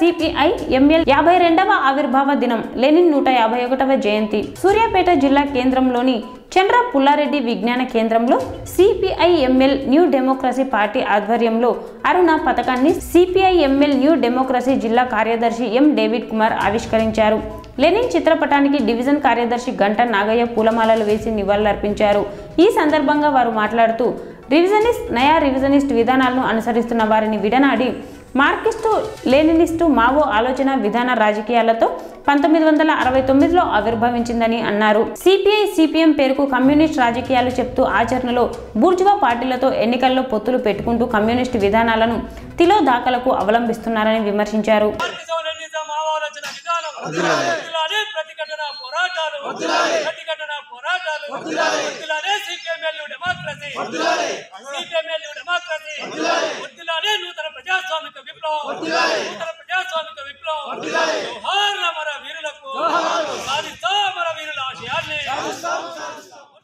CPI ML యాభై రెండవ ఆవిర్భావ దినం లెనిన్ నూట యాభై ఒకటవ జయంతి సూర్యాపేట జిల్లా కేంద్రంలోని చంద్ర పుల్లారెడ్డి విజ్ఞాన కేంద్రంలో CPI ML new democracy party ఆధ్వర్యంలో అరుణ పథకాన్ని సిపిఐ ఎంఎల్ న్యూ డెమోక్రసీ జిల్లా కార్యదర్శి ఎం డేవిడ్ కుమార్ ఆవిష్కరించారు లెనిన్ చిత్రపటానికి డివిజన్ కార్యదర్శి గంట నాగయ్య పూలమాలలు వేసి నివాళులర్పించారు ఈ సందర్భంగా వారు మాట్లాడుతూ రివిజనిస్ట్ నయా రివిజనిస్ట్ విధానాలను అనుసరిస్తున్న వారిని విడనాడి మార్కిస్టు లేనినిస్టు మావో ఆలోచన విధాన రాజకీయాలతో పంతొమ్మిది వందల అరవై తొమ్మిదిలో ఆవిర్భవించిందని అన్నారు సిపిఐ సిపిఎం పేరుకు కమ్యూనిస్ట్ రాజకీయాలు చెప్తూ ఆచరణలో బూర్జువా పార్టీలతో ఎన్నికల్లో పొత్తులు పెట్టుకుంటూ కమ్యూనిస్ట్ విధానాలను తిలో దాఖలకు అవలంబిస్తున్నారని విమర్శించారు నిజాం ఆలోచన విధానం వద్దులాడే ప్రతిఘటన పోరాటాలు ప్రతిఘటన పోరాటాలు వద్దులాడే సిపిఎంఎల్ డెమోక్రసీ సిపిఎంఎల్ డెమోక్రసీ వద్దులాడే నూతన ప్రజాస్వామిక విప్లవం నూతన ప్రజాస్వామిక విప్లవం జోహార్ అమర వీరులకు